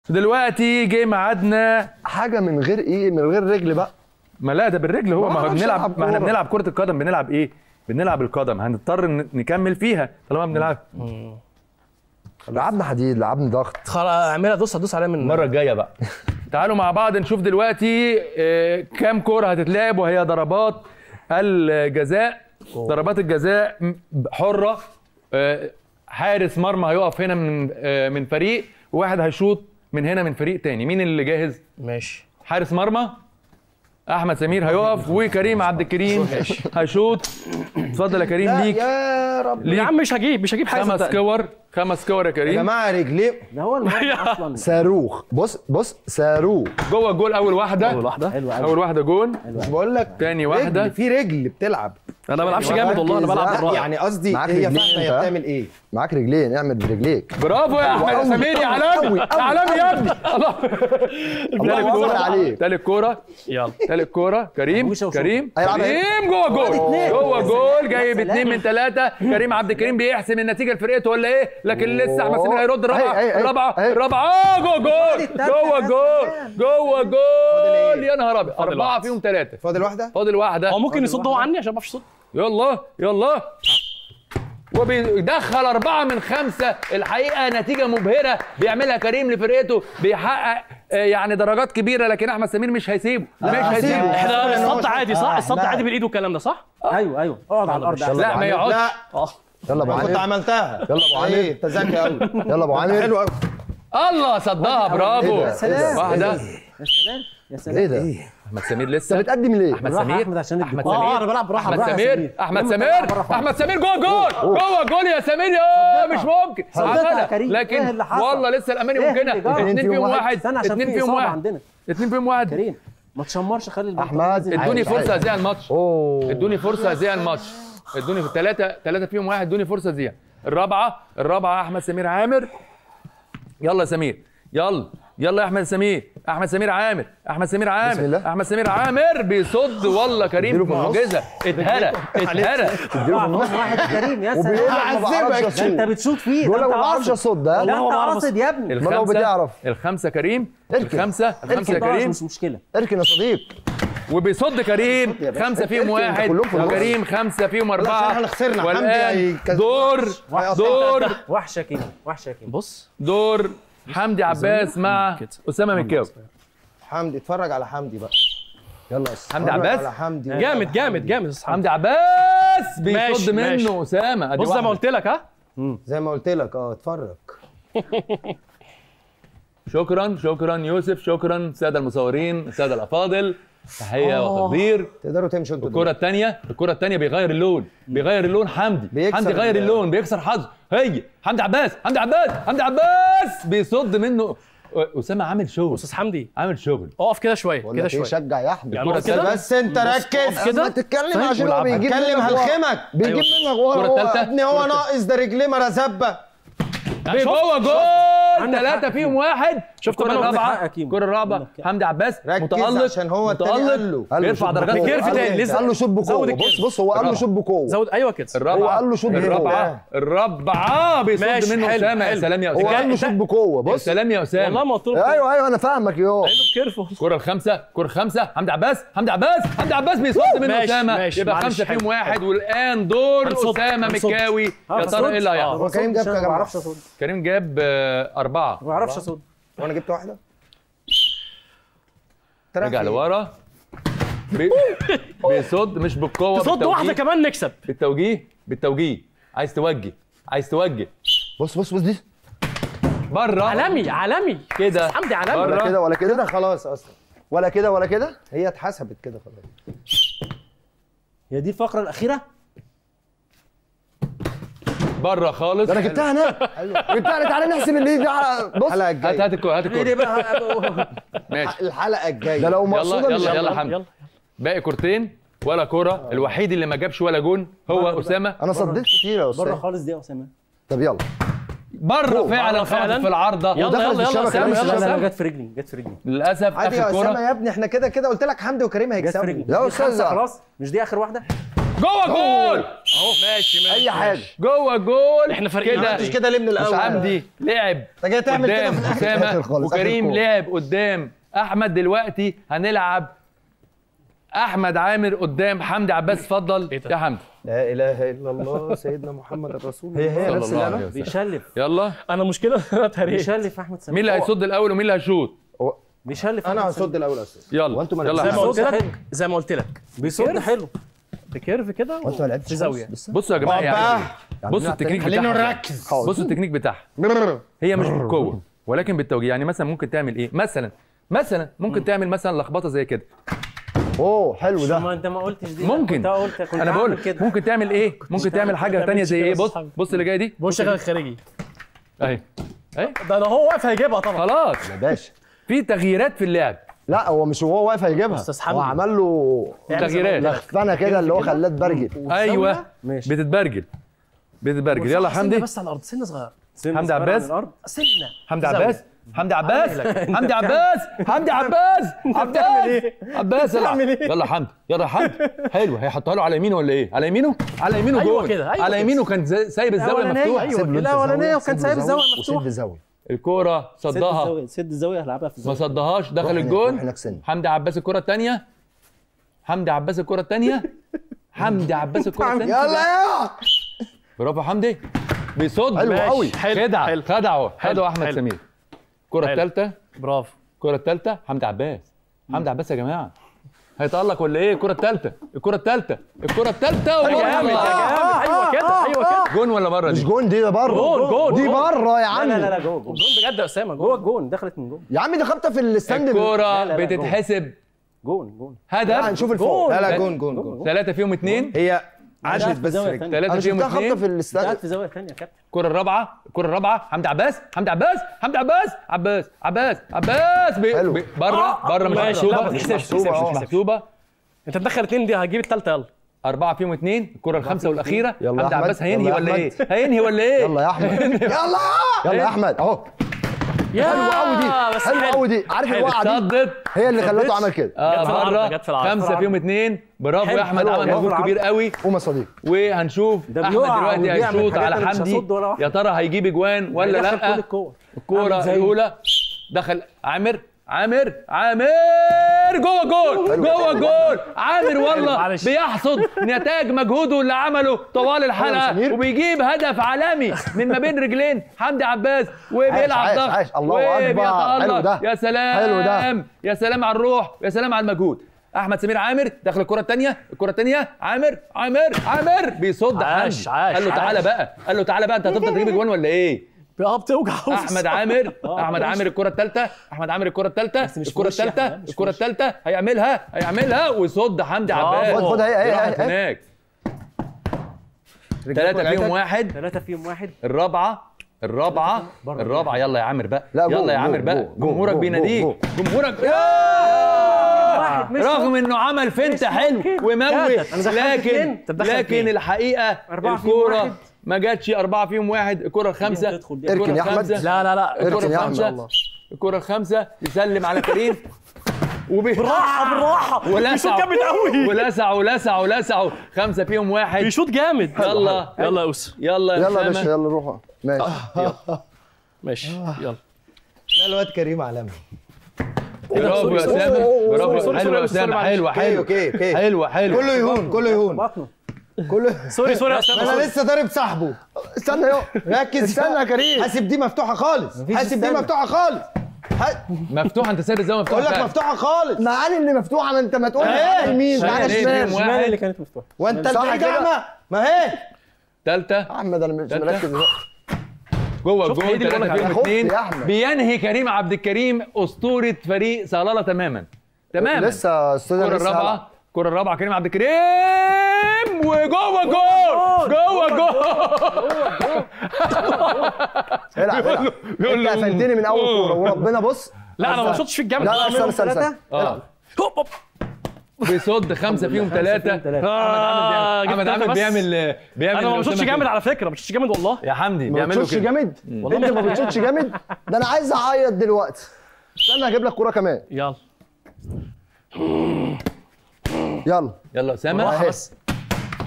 دلوقتي جه ميعادنا حاجه من غير ايه من غير رجل بقى ما لا ده بالرجل هو ما ما هو أعرفش بنلعب ألعب ما احنا كورة. بنلعب كرة القدم بنلعب ايه؟ بنلعب القدم هنضطر ن- نكمل فيها طالما بنلعب لعبنا حديد لعبنا ضغط خلاص اعملها دوس هدوس عليها من المرة الجاية بقى تعالوا مع بعض نشوف دلوقتي آه، كام كورة هتتلعب وهي ضربات الجزاء ضربات الجزاء م- حرة آه، حارس مرمى هيقف هنا من آه، من فريق وواحد هيشوط من هنا من فريق تاني مين اللي جاهز؟ ماشي حارس مرمى احمد سمير هيقف وكريم عبد الكريم هيشوط اتفضل يا كريم ليك يا رب يا ليك عم مش هجيب مش هجيب حاجه خمس صدقني. كور خمس كور يا يا كريم جماعه رجليه ده هو المهم اصلا صاروخ بص بص صاروخ جوه الجول اول واحده اول واحده حلو قوي اول واحده جون مش بقول لك تاني رجل واحده في رجل بتلعب انا ما بلعبش جامد والله انا بلعب لا بالراحه يعني قصدي معاك هي رجلين فاهمه هي أنت، ها؟ بتعمل ايه معاك رجلين اعمل برجليك برافو يا احمد أوي، سمير يا أوي، عالمي أوي، يا عالمي يا ابني الله الله تالت أكبر كوره عليك. تالت كوره يلا تالت كوره كريم وشة وشوط. كريم هيلعب إيه؟ كريم جوه جول اتنين. جوه يا جول سلام، جايب يا اتنين سلام. من ثلاثه كريم عبد الكريم بيحسم النتيجه لفرقته ولا ايه لكن لسه احمد سمير هيرد الرابعه أي- أي- أي- الرابعه أي. الرابعه اه جوه جول التالتة جوه يا جول سلام. جوه جول يا نهار ابيض اربعه واحد. فيهم ثلاثه فاضل واحده فاضل واحده هو ممكن يصد هو عني عشان ما بعرفش اصد يلا يلا وبيدخل أربعة من خمسة الحقيقة نتيجة مبهرة بيعملها كريم لفرقته بيحقق آه، يعني درجات كبيرة لكن أحمد سمير مش هيسيبه مش هيسيبه احنا إن هو الصد عادي صح آه، الصد لا. عادي بالايد والكلام ده صح ايوه ايوه اقعد على الارض أحسن. لا ما يقعدش لا اه يلا ابو ما كنت عامر عملتها يلا أبو عامر. ايه انت ذكي قوي يلا ابو عامر حلو قوي الله صدها برافو إيه ده؟ سلام. واحدة يا سلام يا سلام ايه ده أحمد سمير انت لسه بتقدم ليه أحمد بالراحة يا سمير احمد عشان أحمد الدفاع. سمير اه انا بلعب براحه أحمد براحة يا سمير أحمد لما سمير تلعب براحة. أحمد سمير جوه جول جوه جول يا سمير يا مش ممكن صدقها يا عملها. كريم. إيه لكن اللي حصل؟ والله لسه الأماني إيه ممكنة اللي جرى؟ اتنين فيهم واحد استنى عشان اتنين في فيهم اصابه واحد عندنا اتنين فيهم واحد كريم ما تشمرش خلي البنطلون أحمد. نازل. ادوني عايش، فرصة عايش. أذيع الماتش اوه ادوني فرصه اذيع الماتش ادوني ثلاثه ثلاثه فيهم واحد ادوني فرصه اذيع الرابعه الرابعه احمد سمير عامر يلا يا سمير يلا يلا يا احمد سمير احمد سمير عامر احمد سمير بسم عامر الله. احمد سمير عامر بيصد والله كريم اديله في النص. معجزه اتهرى اتهرى اوعى تكون واحد يا كريم يا وبيقول سلام لك ما بعرفش ده اصوت انت بتشوط فيه بيقول ده لك انت ما بعرفش قاصد اصوت ده ده انت ما بعرف قاصد يا ابني ما لو بتعرف. الخمسه كريم اركن. الخمسه الخمسه يا خلاص كريم مش مشكله اركن يا صديق وبيصد كريم خمسه فيهم اركن، واحد كلهم في النص. وكريم خمسه فيهم عشان اربعه احنا خسرنا. حمدي والان هيكسب. دور دور وحشه يا كريم وحشه يا كريم بص دور حمدي عباس مع كده. اسامه مكاوي حمدي اتفرج على حمدي بقى يلا يا أستاذ. حمدي اتفرج عباس على حمدي جامد جامد جامد يا أستاذ حمدي. حمدي عباس ماشي، بيصد ماشي. منه اسامه أدي بص زي واحدة. ما قلت لك ها زي ما قلت لك اه اتفرج شكرا شكرا يوسف شكرا الساده المصورين الساده الافاضل تحيه وتقدير تقدروا تمشوا انتوا الكره الثانيه الكره الثانيه بيغير اللون بيغير اللون حمدي بيكسر حمدي غير ال- اللون بيكسر حظه هي حمدي عباس حمدي عباس حمدي عباس بيصد منه اسامه عامل شغل استاذ حمدي عامل شغل اقف كده شويه بقول كده لك ايه شويه شجع يا احمد يعني الكرة اقف كده بس انت ركز كده. ما تتكلم طيب، عشان هو والعبها. بيجيب اتكلم منك ورا. هلخمك بيجيب أيوة. منك ورا الكرة هو. التالتة. يا ابني هو ناقص ده رجليه مرزبه يعني شوف جوه جول عندك ثلاثة حق. فيهم واحد شفت الكرة بقى؟ عندك حق الرابعة يا كيمو. الكرة الرابعة عندك حق. حمدي عباس ركز متألق عشان هو التاني قال له. متألق قال له بيرفع شوط درجات بقوة. الكيرف قال له- تاني، لسه. قال له شوط زود بقوه الكيرف. بص بص هو قال له الرابعة. شوط بقوه زود ايوه كده هو الرابعة قال له شوط الرابعة الرابعة بيصد ماشي، منه حلو، أسامة يا حلو. سلام يا هو قال له أسامة شوط بقوه يا بص سلام يا والله أسامة ما قلت له ايوه ايوه انا فاهمك يو قايل له بكيرف كرة الخمسة كرة خمسة حمدي عباس حمدي عباس حمدي عباس بيصد منه ماشي، أسامة ماشي، يبقى معلش، خمسة فيهم حلو. واحد والآن دور هنصد، أسامة هنصد. مكاوي آه، يا ترى إيه اللي آه. هيحصل هو كريم جاب ما كام بعرفش اصد كريم جاب آه، أربعة ما بعرفش اصد وانا جبت واحده رجع لورا بي- بيصد مش بالقوة تصد بالتوجيه. واحده كمان نكسب بالتوجيه بالتوجيه عايز توجه عايز توجه بص بص بص دي بره عالمي عالمي كده أستاذ حمدي بره. عالمي ولا كده ولا كده كده خلاص اصلا ولا كده ولا كده هي اتحسبت كده خلاص هي دي الفقره الاخيره بره خالص ده انا جبتها هناك جبتها هناك تعالى نحسب اللي دي على- بص الحلقه هات الجايه هات الكوره هات ايه الكوره دي بقى ماشي الحلقه الجايه ده لو يلا مقصوده مش يلا يلا يلا حمدي يلا باقي كورتين ولا كوره الوحيد اللي ما جابش ولا جون هو اسامه انا صديت كتير يا بره استاذ خالص دي يا اسامه طب يلا بره فعلا بره فعلا. خبطت في العارضه يلا ودخلت يلا يلا الشبكة اسامه كمان. يلا لا لا لا اسامه جت في رجلي جت في رجلي للاسف عادي يا اخر اسامه كوره يا ابني احنا كده كده قلت لك حمدي وكريم جت في هيكسبوا رجلي يا دي أستاذ. خمسة خلاص مش دي اخر واحده جوه الجول ماشي ماشي اي حاجه جوه الجول احنا فارقين كده عادي. مش كده ليه من الاول حمدي لعب انت جاي تعمل كده قدام في الآخر. اسامه آخر خالص، وكريم آخر كورة. لعب قدام احمد دلوقتي هنلعب احمد عامر قدام حمدي عباس اتفضل إيه ده؟ يا حمدي لا اله الا الله سيدنا محمد الرسول هي هي صلى نفس الله عليه اللعبه وسلم. بيشلف يلا انا المشكله انا اتهريت بيشلف احمد سمير مين اللي هيصد الاول ومين اللي هيشوط بيشلف انا أحمد سمير. هصد الاول اساسا يلا وأنتوا ما يلا زي يا ما حمدي. قلت صوت لك حلو. زي ما قلت لك بيصد حلو بكيرف كده وانت ما لعبتش في زاويه خالص لسه بصوا يا جماعه يعني يعني بصوا بنلعب التكنيك تاني. خلينا بتاعها نركز بصوا التكنيك بتاعها هي مش بالقوه ولكن بالتوجيه يعني مثلا ممكن تعمل ايه مثلا مثلا ممكن تعمل مثلا لخبطه زي كده اوه حلو ما ده انت ما قلتش دي ممكن. كنت قلت كنت انا هعمل بقول كده ممكن تعمل ايه ممكن تعمل حاجه ما تانية تعملش زي كده ايه يا بص صاحبي. بص اللي جايه دي بص شغل الخارجي اهي اهي ده انا هو واقف هيجيبها طبعا خلاص يا باشا في تغييرات في اللعب لا هو مش وهو واقف هيجيبها أستاذ حمدي. هو عمل له تغييرات لخفنه كده اللي هو خلاه تبرجل ايوه ماشي بتتبرجل بتتبرجل يلا يا سنة حمدي بس على الارض سنه صغيره سن حمدي صغير عباس. عن الارض سنه حمدي زاوية. عباس حمدي عباس أنت حمدي بتعمل عباس حمدي عباس عباس إيه؟ عباس يلا يلا يا حمدي يلا يا حمدي حلو هيحطها له على يمينه ولا ايه على يمينه على يمينه أيوة جول كده، أيوة على كده. يمينه كان زي- سايب الزاويه الأولانية، مفتوحه أيوة. سيب له أنت الأولانية زاوية، وكان سيب له سايب الزاوية زاوية مفتوحة. وسيب زاويه الكوره سد صدها الزاويه سد الزاويه هلعبها في ما الزاويه صدهاش دخل روح هناك، الجول روح هناك سن. حمدي عباس الكره الثانيه حمدي عباس الكره الثانيه حمدي عباس الكره الثانيه يلا يا برافو يا حمدي بيصد حلو ماشي. قوي. حلو، خدع حلو. خدعه حلو، خدعه احمد حلو. سمير الكره حلو. الثالثه برافو الكره الثالثه حمدي عباس حمدي عباس يا جماعه هيتألق ولا ايه الكره الثالثه الكره الثالثه الكره الثالثه جامد يا جامد ايوه كده ايوه كده جون ولا بره مش دي جون دي ده بره جون، جون، دي جون. بره يا عم لا لا لا جوه جوه جون بجد يا اسامه جوه جون الجون دخلت من جوه يا عم دي خبطه في الستاند الكوره لا، لا، بتتحسب جون جون هدف لا هنشوف الفوق لا لا. لا جون جون جون ثلاثه فيهم اثنين هي قعدت عدت في بس زاوية رجل. تانية. ثلاثه انا فيهم شفتها خبطه في اثنين الستاند قعدت في زاويه ثانيه يا كابتن الكره الرابعه الكره الرابعه حمدي عباس حمدي عباس حمدي عباس عباس عباس عباس بي حلو. بي بره بره مش ماشي، لا، محسوبه ما مش تحسبش، محسوبه تحسبش، مش تحسبش. محسوبه انت تدخل اثنين دي هتجيب الثالثه يلا أربعة فيهم اثنين الكرة الخامسة والأخيرة يلا يا حمدي أحمد، عباس هينهي يلا يا ولا إيه؟ أحمد. هينهي ولا إيه؟ يلا يا احمد يلا يلا يا احمد اهو يا حلوه قوي دي بس حلوه قوي دي عارف حلو. الوقعه دي صدت هي اللي خلته عمل كده اه جت في العارضة، بره جت في العارضة. خمسة فيهم اثنين برافو حلو، يا أحمد حلو، عمل برافو مجهود العرض. كبير قوي قوم يا صديقي وهنشوف ده أحمد بيقع دلوقتي وبيعمل هيشوط حاجات على أنا مش حمدي هصد ولا واحدة. يا ترى هيجيب أجوان ولا دخل كل لأ؟ الكور الكورة عامل زي- الأولى دخل عامر عامر عامر جوه جول جوه جول عامر والله معلش. بيحصد نتاج مجهوده اللي عمله طوال الحلقه سمير. وبيجيب هدف عالمي من ما بين رجلين حمدي عباس وبيلعب عاش، ضغط عاش. الله أكبر. حلو ده. وبيتألق يا سلام حلو ده. يا سلام على الروح يا سلام على المجهود احمد سمير عامر داخل الكره الثانيه الكره الثانيه عامر عامر عامر بيصد عاش، حمدي. عاش، قال له تعالى عاش. بقى قال له تعالى بقى انت هتفضل تجيب اجوان ولا ايه اه بتوجع احمد عامر احمد عامر الكره الثالثه احمد عامر الكره الثالثه بس مش الكره وش يا الثالثه أحمد، مش الكره وش. الثالثه هيعملها هيعملها ويصد حمدي برافو. عباس خد خد اهي اهي راحت اهي هناك ثلاثه فيهم واحد ثلاثة فيهم واحد الرابعه الرابعه بره. الرابعه يلا يا عامر بقى لا، جو، يلا يا جو، عامر بقى جو، جو، جمهورك جو، بيناديك جو. جمهورك واحد مش رغم انه عمل فنت حلو وموت كاتت. أنا دخلت لكن اتنين. طب دخل لكن اتنين. الحقيقه أربعة فيهم الكوره واحد. ما جاتش أربعة فيهم واحد الكرة الخامسة دي هتدخل دي. الكرة اركن يا أحمد. الخامسة لا لا لا الكرة اركن يا أحمد. الخامسة الكرة الخامسة يسلم على كريم وبي... بالراحه بالراحه بيشوط ولسعوا جامد قوي ولسعوا ولسعوا ولسعوا خمسة فيهم واحد بيشوط جامد يلا. يلا يا اوس يلا يا يلا يا باشا أسامة يلا روحوا ماشي ماشي يلا لا الواد كريم عالمي برافو يا سوري، أسامة سوري، برافو سوري، حلوة يا سوري، سوري، أسامة معلش. حلوة اوكي حلوة اوكي اوكي حلوة حلوة كله يهون كله يهون بطنه كله سوري سوري يا اسامه انا سوري. لسه ضارب صاحبه استنى يو ركز استنى يا كريم حاسب دي مفتوحه خالص حاسب دي استنى. مفتوحه خالص ح- مفتوحة أنت سايب الزاوية بقول لك مفتوحة مفتوحه خالص معاني ان مفتوحه ما انت ما تقول إيه؟ يمين شايف تعالى ليه شمال فيهم الشمال واحد اللي كانت مفتوحة وانت صح البعيد كده؟ اعمى ما هي تالتة احمد انا مش تالتة. مركز جوه شوف، هي الجون دي اللي ثلاثة بقولك فيهم عليها. خفت اثنين يا أحمد. بينهي كريم عبد الكريم أسطورة فريق صلالة تماما تماما لسه استاذ الكرة لسه الرابعة الكرة الرابعة كريم عبد الكريم وجوه جول جوه جول العب العب بيقول انت له- قفلتني من اول كوره وربنا بص لا انا ما شطتش فيك جامد لا لا استنى استنى استنى اه هوب هوب بيصد خمسة فيهم ثلاثة ثلاثة. آه، أحمد جبت عامر بس. بيعمل بيعمل انا ما اللي بشوطش قدامك جامد كده. على فكره ما بشوطش جامد والله يا حمدي ما بيعملوا بتشوتش كده جامد انت ما بتشوتش جامد ده انا عايز اعيط دلوقتي استنى هجيب لك كوره كمان يلا يلا يلا أسامة بالراحة بس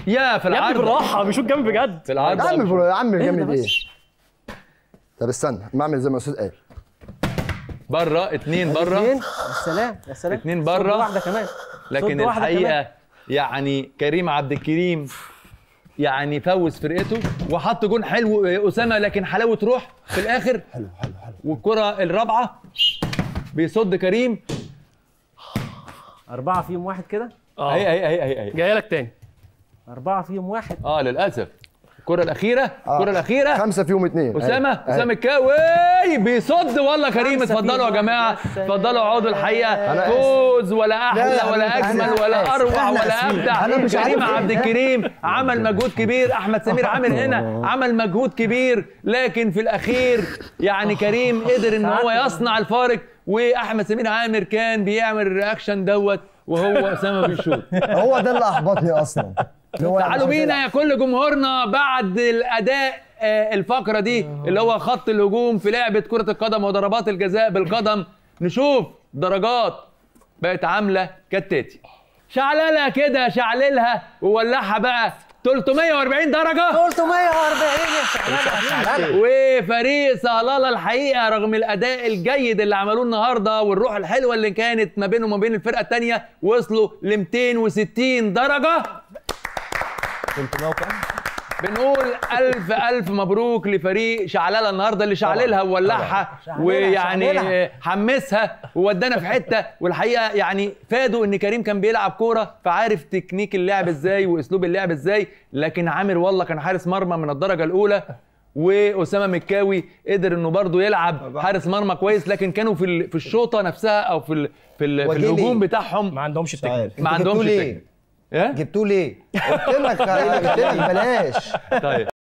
يا في يا ابني العرض بالراحه بيشوط جامد بجد في يا عم العرض برو- يا عم جامد بس. ايه طب استنى ما اعمل زي ما الاستاذ قال بره اتنين بره اتنين يا سلام يا سلام اتنين صد بره. واحده كمان لكن صد واحدة كمان. الحقيقه يعني كريم عبد الكريم يعني فوز فرقته وحط جون حلو اسامه لكن حلاوه روح في الاخر حلو حلو حلو والكره الرابعه بيصد كريم اربعه فيهم واحد كده اه اهي اهي اهي اهي اهي جاي لك تاني اربعه فيهم واحد اه للاسف الكره الاخيره الكره الاخيره خمسه فيهم اتنين اسامه أهي. اسامه الكاوي بيصد والله كريم خمسة اتفضلوا يا فيهم جماعه واحد. يا سلام. اتفضلوا اقعدوا الحقيقه أنا آسف. فوز ولا لا، احلى لا، ولا أنا اجمل آسف. ولا اروع إحنا ولا آسفين. ابدع أنا مش كريم عارف عبد إيه. الكريم عمل مجهود كبير احمد سمير عامل هنا عمل مجهود كبير لكن في الاخير يعني كريم قدر ان هو يصنع الفارق واحمد سمير عامر كان بيعمل الرياكشن دوت وهو اسامه بيشوط هو ده اللي احبطني اصلا اللي هو تعالوا مش بينا يا كل جمهورنا بعد الاداء آه، الفقره دي اللي هو خط الهجوم في لعبه كره القدم وضربات الجزاء بالقدم نشوف درجات بقت عامله كالتاتي شعللها كده شعللها وولعها بقى 340 درجه 340 يا شعلانه وفريق صهلالة الحقيقه رغم الاداء الجيد اللي عملوه النهارده والروح الحلوه اللي كانت ما بينهم وما بين الفرقه الثانيه وصلوا ل 260 درجه بنقول الف الف مبروك لفريق شعلله النهارده اللي شعللها وولعها ويعني شعللها. حمسها وودانا في حته والحقيقه يعني فادوا ان كريم كان بيلعب كوره فعارف تكنيك اللعب ازاي واسلوب اللعب ازاي لكن عامر والله كان حارس مرمى من الدرجه الاولى واسامه مكاوي قدر انه برضه يلعب حارس مرمى كويس لكن كانوا في ال- في الشوطه نفسها او في ال- في, ال- في وجيلي. الهجوم بتاعهم ما عندهمش مش التكنيك عارف ما أنتوا عندهمش جبتوه التكنيك. ليه؟ ايه جبتوه ليه؟ قلت لك قلت لك بلاش طيب